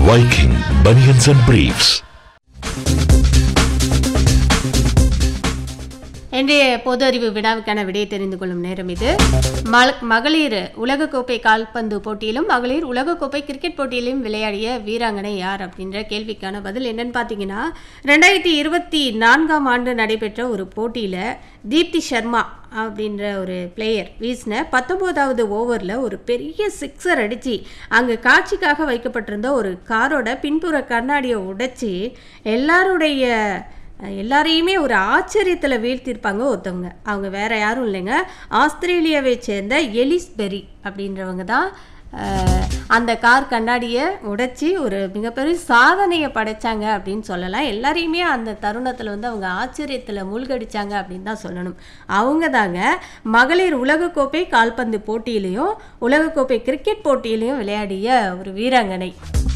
Viking Bunions and Briefs. இன்றைய பொது அறிவு வினாவுக்கான விடையை தெரிந்து கொள்ளும் நேரம் இது மல மகளிர் உலகக்கோப்பை கால்பந்து போட்டியிலும் மகளிர் உலகக்கோப்பை கிரிக்கெட் போட்டியிலும் விளையாடிய வீராங்கனை யார் அப்படின்ற கேள்விக்கான பதில் என்னன்னு பார்த்தீங்கன்னா ரெண்டாயிரத்தி இருபத்தி நான்காம் ஆண்டு நடைபெற்ற ஒரு போட்டியில் தீப்தி சர்மா அப்படின்ற ஒரு பிளேயர் வீசின பத்தொம்போதாவது ஓவரில் ஒரு பெரிய சிக்ஸர் அடித்து அங்கே காட்சிக்காக வைக்கப்பட்டிருந்த ஒரு காரோட பின்புற கண்ணாடியை உடைச்சி எல்லாருடைய எல்லாரையுமே ஒரு ஆச்சரியத்தில் வீழ்த்தியிருப்பாங்க ஒருத்தவங்க அவங்க வேற யாரும் இல்லைங்க ஆஸ்திரேலியாவை சேர்ந்த எலிஸ்பெரி அப்படின்றவங்க தான் அஹ், அந்த கார் கண்ணாடியை உடைச்சி ஒரு மிகப்பெரிய சாதனையை படைச்சாங்க அப்படின்னு சொல்லலாம் எல்லாரையுமே அந்த தருணத்தில் வந்து அவங்க ஆச்சரியத்தில் மூழ்கடிச்சாங்க அப்படின்னு தான் சொல்லணும் அவங்க தாங்க மகளிர் உலகக்கோப்பை கால்பந்து போட்டியிலையும் உலகக்கோப்பை கிரிக்கெட் போட்டியிலையும் விளையாடிய ஒரு வீராங்கனை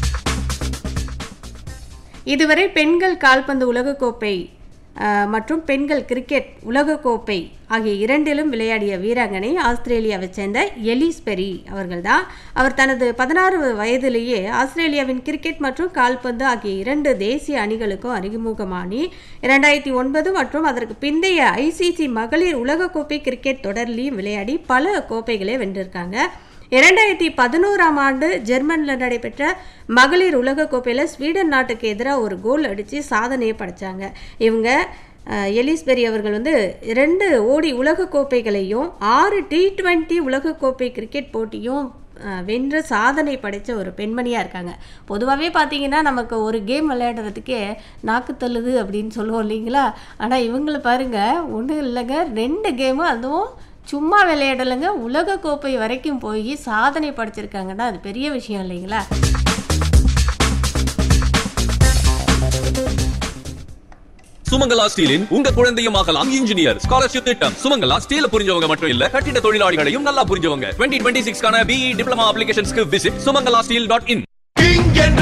இதுவரை பெண்கள் கால்பந்து உலகக்கோப்பை அஹ், மற்றும் பெண்கள் கிரிக்கெட் உலகக்கோப்பை ஆகிய இரண்டிலும் விளையாடிய வீராங்கனை ஆஸ்திரேலியாவை சேர்ந்த எலிஸ் பெரி அவர்கள்தான் அவர் தனது பதினாறு வயதிலேயே ஆஸ்திரேலியாவின் கிரிக்கெட் மற்றும் கால்பந்து ஆகிய இரண்டு தேசிய அணிகளுக்கும் அறிமுகமானி இரண்டாயிரத்தி ஒன்பது மற்றும் அதற்கு பிந்தைய ஐசிசி மகளிர் உலகக்கோப்பை கிரிக்கெட் தொடரிலையும் விளையாடி பல கோப்பைகளை வென்றிருக்காங்க இரண்டாயிரத்தி பதினோராம் ஆண்டு ஜெர்மனில் நடைபெற்ற மகளிர் உலகக்கோப்பையில் ஸ்வீடன் நாட்டுக்கு எதிராக ஒரு கோல் அடித்து சாதனையை படைச்சாங்க இவங்க அஹ், எலிஸ்பெரி அவர்கள் வந்து ரெண்டு ஓடி உலகக்கோப்பைகளையும் ஆறு டி டுவெண்ட்டி உலகக்கோப்பை கிரிக்கெட் போட்டியும் அஹ், வென்று சாதனை படைத்த ஒரு பெண்மணியாக இருக்காங்க பொதுவாகவே பார்த்தீங்கன்னா நமக்கு ஒரு கேம் விளையாடுறதுக்கே நாக்கு தள்ளுது அப்படின்னு சொல்லுவோம் இல்லைங்களா ஆனால் இவங்கள பாருங்க ஒன்றும் இல்லைங்க ரெண்டு கேமும் அதுவும் சும்மா விளையாடலைங்க உலக கோப்பை வரைக்கும் போய் சாதனை படைச்சிருக்காங்கன்னா அது பெரிய விஷயம் இல்லைங்களா சுமங்கலா ஸ்டீலின் உங்க குழந்தையும் ஆகலாம் இன்ஜினியர் ஸ்காலர்ஷிப் திட்டம் சுமங்கலா ஸ்டீல புரிஞ்சவங்க மட்டும் இல்ல கட்டிட தொழிலாளிகளையும் நல்லா புரிஞ்சவங்க டுவெண்ட்டி டுவெண்ட்டி சிக்ஸ்க்கான பிஇ டிப்ளமா அப்ளிகேஷன்ஸ்க்கு visit Sumangala steel dot in king என்ற